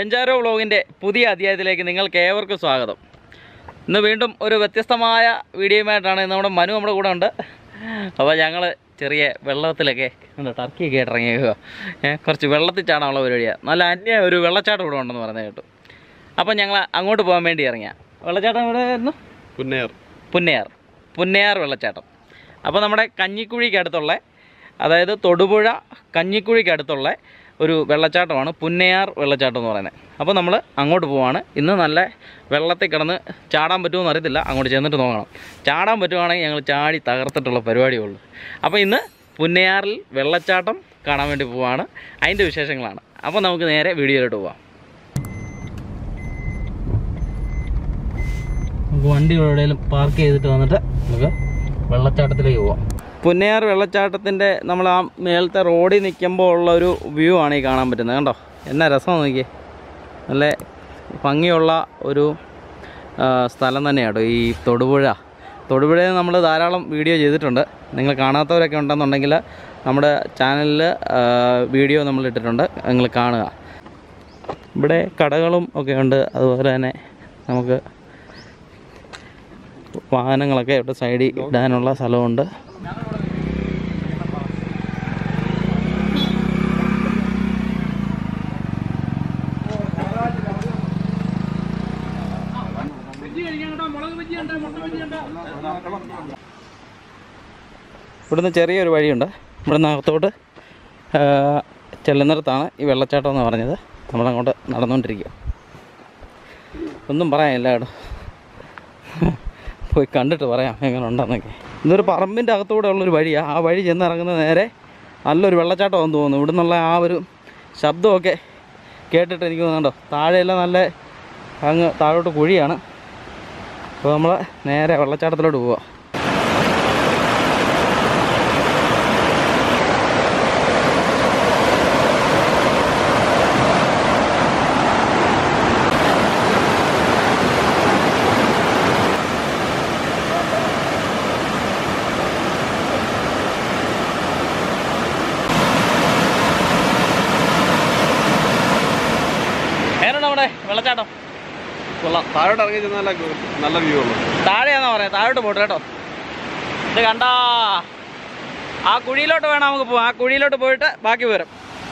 ബെഞ്ചാരോ വ്ളോഗിൻ്റെ പുതിയ അധ്യായത്തിലേക്ക് നിങ്ങൾക്ക് ഏവർക്കും സ്വാഗതം ഇന്ന് വീണ്ടും ഒരു വ്യത്യസ്തമായ വീഡിയോയുമായിട്ടാണ് ഇന്ന് നമ്മുടെ മനു നമ്മുടെ കൂടെ ഉണ്ട് അപ്പോൾ ഞങ്ങൾ ചെറിയ വെള്ളത്തിലൊക്കെ എന്താ ടർക്കിയൊക്കെ ആയിട്ട് ഇറങ്ങിയേക്കുക ഏഹ് കുറച്ച് വെള്ളത്തിൽ ചാടാനുള്ള പരിപാടിയാണ് നല്ല അന്യ ഒരു വെള്ളച്ചാട്ടം ഇവിടെ ഉണ്ടെന്ന് പറയുന്നത് കേട്ടു അപ്പോൾ ഞങ്ങൾ അങ്ങോട്ട് പോകാൻ വേണ്ടി ഇറങ്ങിയ വെള്ളച്ചാട്ടം ഇവിടെ ആയിരുന്നു പുന്നേർ പുന്നയാർ പുന്നയാർ വെള്ളച്ചാട്ടം അപ്പോൾ നമ്മുടെ കഞ്ഞിക്കുഴിക്ക് അടുത്തുള്ള അതായത് തൊടുപുഴ കഞ്ഞിക്കുഴിക്ക് അടുത്തുള്ള ഒരു വെള്ളച്ചാട്ടമാണ് പുന്നയാർ വെള്ളച്ചാട്ടം എന്ന് പറയുന്നത് അപ്പോൾ നമ്മൾ അങ്ങോട്ട് പോവാണ് ഇന്ന് നല്ല വെള്ളത്തിൽ കിടന്ന് ചാടാൻ പറ്റുമോ അറിയത്തില്ല അങ്ങോട്ട് ചെന്നിട്ട് നോക്കണം ചാടാൻ പറ്റുവാണെങ്കിൽ ഞങ്ങൾ ചാടി തകർത്തിട്ടുള്ള പരിപാടിയേ ഉള്ളൂ അപ്പോൾ ഇന്ന് പുന്നയാറിൽ വെള്ളച്ചാട്ടം കാണാൻ വേണ്ടി പോവാണ് അതിൻ്റെ വിശേഷങ്ങളാണ് അപ്പോൾ നമുക്ക് നേരെ വീഡിയോയിലോട്ട് പോവാം നമുക്ക് വണ്ടി എവിടെയെങ്കിലും പാർക്ക് ചെയ്തിട്ട് വന്നിട്ട് നമുക്ക് വെള്ളച്ചാട്ടത്തിലേക്ക് പോവാം പുന്നയാർ വെള്ളച്ചാട്ടത്തിൻ്റെ നമ്മൾ ആ മേലത്തെ റോഡിൽ നിൽക്കുമ്പോൾ ഉള്ള ഒരു വ്യൂ ആണ് ഈ കാണാൻ പറ്റുന്നത് കണ്ടോ എന്നാ രസം നോക്കിയേ നല്ല ഭംഗിയുള്ള ഒരു ആ, സ്ഥലം തന്നെയാണ് ഈ തൊടുപുഴ തൊടുപുഴയിൽ നമ്മൾ ധാരാളം വീഡിയോ ചെയ്തിട്ടുണ്ട് നിങ്ങൾ കാണാത്തവരൊക്കെ ഉണ്ടെന്നുണ്ടെങ്കിൽ നമ്മുടെ ചാനലിൽ വീഡിയോ നമ്മൾ ഇട്ടിട്ടുണ്ട് നിങ്ങൾ കാണുക ഇവിടെ കടകളും ഒക്കെ ഉണ്ട് അതുപോലെ തന്നെ നമുക്ക് വാഹനങ്ങളൊക്കെ ഇവിടെ സൈഡിൽ ഇടാനുള്ള സ്ഥലമുണ്ട് ഇവിടുന്ന് ചെറിയൊരു വഴിയുണ്ട് ഇവിടുന്ന് അകത്തോട്ട് ആ, ചെല്ലുന്നിടത്താണ് ഈ വെള്ളച്ചാട്ടം എന്ന് പറഞ്ഞത് നമ്മളങ്ങോട്ട് നടന്നുകൊണ്ടിരിക്കുക ഒന്നും പറയാനില്ല കേട്ടോ പോയി കണ്ടിട്ട് പറയാം എങ്ങനെ ഉണ്ടെന്നൊക്കെ ഇതൊരു പറമ്പിൻ്റെ അകത്തൂടെ ഉള്ളൊരു വഴിയാണ് ആ വഴി ചെന്നിറങ്ങുന്ന നേരെ നല്ലൊരു വെള്ളച്ചാട്ടമാണെന്ന് തോന്നുന്നു ഇവിടെ നിന്നുള്ള ആ ഒരു ശബ്ദമൊക്കെ കേട്ടിട്ട് എനിക്ക് തോന്നുന്നുണ്ടോ താഴെയെല്ലാം നല്ല അങ്ങ് താഴോട്ട് കുഴിയാണ് അപ്പോൾ നമ്മൾ നേരെ വെള്ളച്ചാട്ടത്തിലോട്ട് പോവാം എങ്ങനെയാണ് നമ്മുടെ വെള്ളച്ചാട്ടം കൊള്ളാം താഴോട്ട് ഇറങ്ങി ചെന്നാൽ നല്ല നല്ല വ്യൂ ഉള്ളു താഴെയാന്നാ പറയാം താഴോട്ട് പോട്ടെ കേട്ടോ ഇത് കണ്ടാ ആ കുഴിയിലോട്ട് വേണം നമുക്ക് പോവാം ആ കുഴിയിലോട്ട് പോയിട്ട് ബാക്കി വരും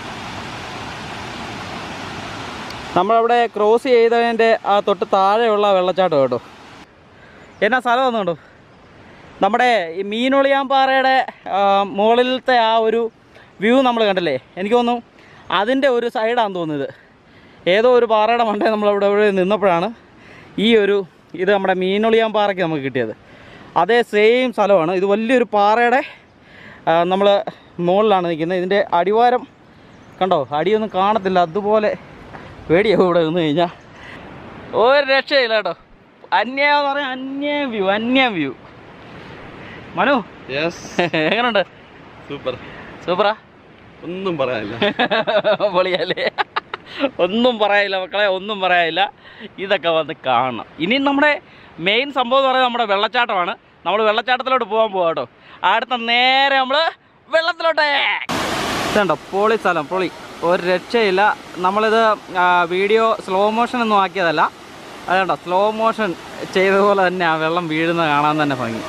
നമ്മളവിടെ ക്രോസ് ചെയ്തതിൻ്റെ ആ തൊട്ട് താഴെയുള്ള വെള്ളച്ചാട്ടം കേട്ടോ എന്നാ സ്ഥലം വന്നുണ്ടോ നമ്മുടെ ഈ മീനൊളിയാമ്പാറയുടെ ആ, മുകളിലത്തെ ആ ഒരു വ്യൂ നമ്മൾ കണ്ടില്ലേ എനിക്ക് തോന്നുന്നു അതിൻ്റെ ഒരു സൈഡാണെന്ന് തോന്നുന്നത് ഏതോ ഒരു പാറയുടെ മണ്ടേ നമ്മളവിടെ ഇവിടെ നിന്നപ്പോഴാണ് ഈ ഒരു ഇത് നമ്മുടെ മീനൊളിയാൻ പാറയ്ക്ക് നമുക്ക് കിട്ടിയത് അതേ സെയിം സ്ഥലമാണ് ഇത് വലിയൊരു പാറയുടെ നമ്മൾ മുകളിലാണ് നിൽക്കുന്നത് ഇതിൻ്റെ അടിവാരം കണ്ടോ അടിയൊന്നും കാണത്തില്ല അതുപോലെ പേടിയാവും ഇവിടെ നിന്ന് കഴിഞ്ഞാൽ ഒരു രക്ഷയില്ല കേട്ടോ അന്യ എന്ന് പറഞ്ഞാൽ അന്യം വ്യൂ അന്യം വ്യൂ മനു യെസ് എങ്ങനെയുണ്ട് സൂപ്പർ സൂപ്പറാ ഒന്നും പറയാനില്ല പൊളിയല്ലേ ഒന്നും പറയാനില്ല മക്കളെ ഒന്നും പറയാനില്ല ഇതൊക്കെ വന്ന് കാണണം ഇനി നമ്മുടെ മെയിൻ സംഭവം എന്ന് പറയുന്നത് നമ്മുടെ വെള്ളച്ചാട്ടമാണ് നമ്മൾ വെള്ളച്ചാട്ടത്തിലോട്ട് പോകാൻ പോകാം കേട്ടോ അടുത്ത നേരെ നമ്മൾ വെള്ളത്തിലോട്ട് ഇതുണ്ടോ പൊളി സ്ഥലം പൊളി ഒരു രക്ഷയില്ല നമ്മളിത് ആ, വീഡിയോ സ്ലോ മോഷൻ ഒന്നും ആക്കിയതല്ല അതുകൊണ്ടോ സ്ലോ മോഷൻ ചെയ്തതുപോലെ തന്നെ ആ വെള്ളം വീഴുന്നത് കാണാൻ തന്നെ ഭംഗി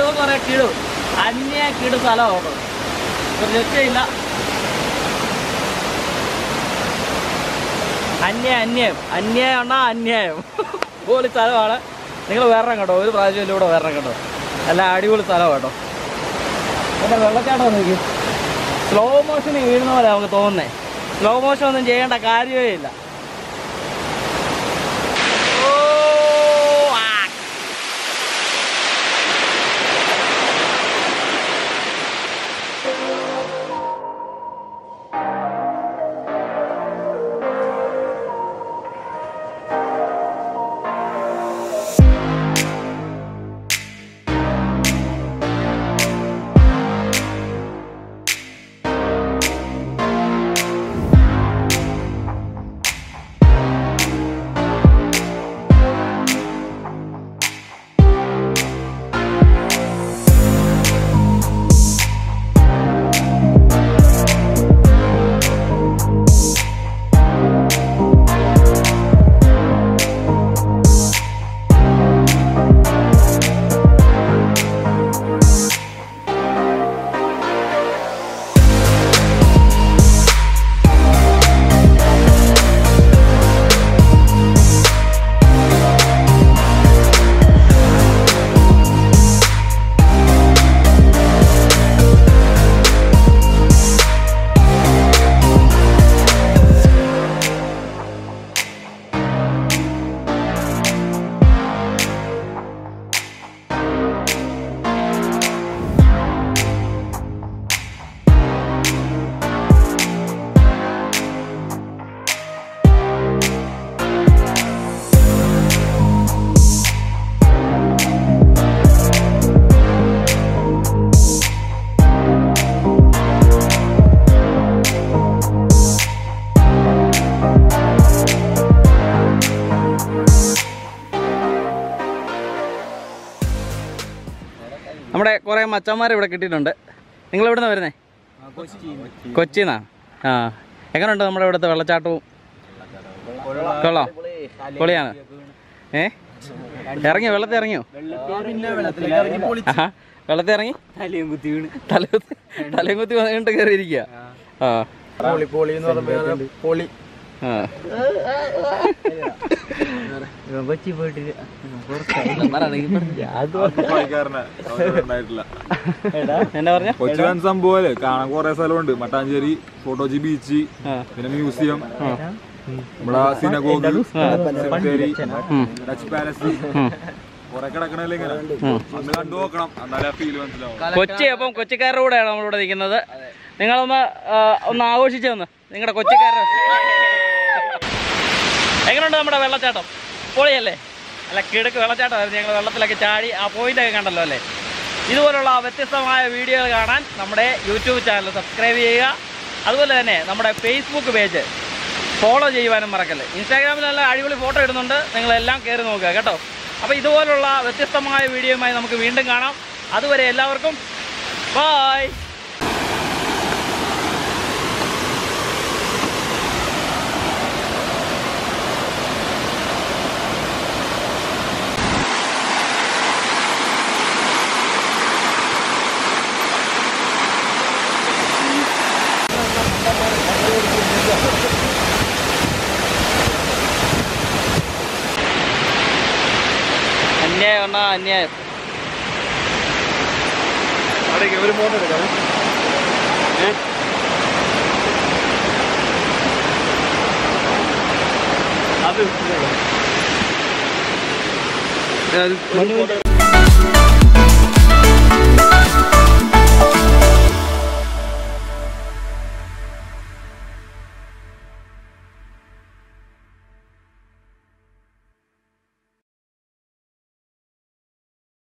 സ്ഥലം എന്ന് പറയാൻ കിടു അന്യ കിടു സ്ഥലമാണ് ഒരു രക്ഷയില്ല അന്യ അന്യം അന്യായമാണോ അന്യായം അടിപൊളി സ്ഥലമാണ് നിങ്ങൾ വരണം കേട്ടോ ഒരു പ്രാവശ്യം ഇതിലൂടെ വരണം കേട്ടോ നല്ല അടിപൊളി സ്ഥലമാണ് കേട്ടോ പിന്നെ വെള്ളച്ചാട്ടം നോക്കി സ്ലോ മോഷന് വീഴുന്ന പോലെ നമുക്ക് തോന്നുന്നേ സ്ലോ മോഷൻ ഒന്നും ചെയ്യേണ്ട കാര്യമേ ഇല്ല ഓ, ആ. നമ്മുടെ കുറേ മച്ചന്മാർ ഇവിടെ കിട്ടിയിട്ടുണ്ട് നിങ്ങൾ എവിടെ നിന്ന് വരുന്നേ കൊച്ചിന്നാ ആ എങ്ങനെയുണ്ട് നമ്മുടെ ഇവിടുത്തെ വെള്ളച്ചാട്ടവും കൊള്ളാം പൊളിയാണ് ഏ ഇറങ്ങിയോ വെള്ളത്തിൽ ഇറങ്ങിയോ ആഹാ. വെള്ളത്തിൽ ഇറങ്ങി തലയും കുത്തി വീണ് തലകുത്തി തലയും കുത്തി വന്നിട്ട് കയറിയിരിക്കുക ആ പൊളി പൊളി എന്ന് പറഞ്ഞ പൊളി ആ കൊച്ചി പോയിട്ട് എന്നാ പറഞ്ഞ കൊച്ചിൻ സംഭവല്ലേ കാണാൻ കുറെ സ്ഥലമുണ്ട് മട്ടാഞ്ചേരി ഫോട്ടോജി ബീച്ച് ആ. പിന്നെ മ്യൂസിയം നമ്മുടെ സിനഗോഗ് സെമിത്തേരി ഉം. ഡച്ച് പാലസ് ഉം. കുറെ കിടക്കണല്ലേ ഇങ്ങനെ ഒന്ന് കണ്ടു നോക്കണം എന്നാലേ ഫീൽ മനസ്സിലാവും കൊച്ചി അപ്പം കൊച്ചിക്കാരുടെ കൂടെയാണ് നമ്മളിവിടെ നിൽക്കുന്നത് നിങ്ങളൊന്ന് ആ, ഒന്ന് ആഘോഷിച്ചു വന്ന് നിങ്ങളുടെ കൊച്ചിക്കാരുടെ എങ്ങനെയുണ്ട് നമ്മുടെ വെള്ളച്ചാട്ടം പൊളിയല്ലേ അല്ല കിടക്ക് വെള്ളച്ചാട്ടമായിരുന്നു ഞങ്ങൾ വെള്ളത്തിലൊക്കെ ചാടി ആ പോയിന്റൊക്കെ കണ്ടല്ലോ അല്ലേ ഇതുപോലുള്ള വ്യത്യസ്തമായ വീഡിയോകൾ കാണാൻ നമ്മുടെ യൂട്യൂബ് ചാനൽ സബ്സ്ക്രൈബ് ചെയ്യുക അതുപോലെ തന്നെ നമ്മുടെ ഫേസ്ബുക്ക് പേജ് ഫോളോ ചെയ്യുവാനും മറക്കല്ലേ ഇൻസ്റ്റാഗ്രാമിൽ നല്ല അടിപൊളി ഫോട്ടോ ഇടുന്നുണ്ട് നിങ്ങളെല്ലാം കയറി നോക്കുക കേട്ടോ അപ്പോൾ ഇതുപോലുള്ള വ്യത്യസ്തമായ വീഡിയോയുമായി നമുക്ക് വീണ്ടും കാണാം അതുവരെ എല്ലാവർക്കും ബായ് അന്യായം എന്നാ അന്യായം ഒരു ഫോട്ടോ എടുക്കാം അത്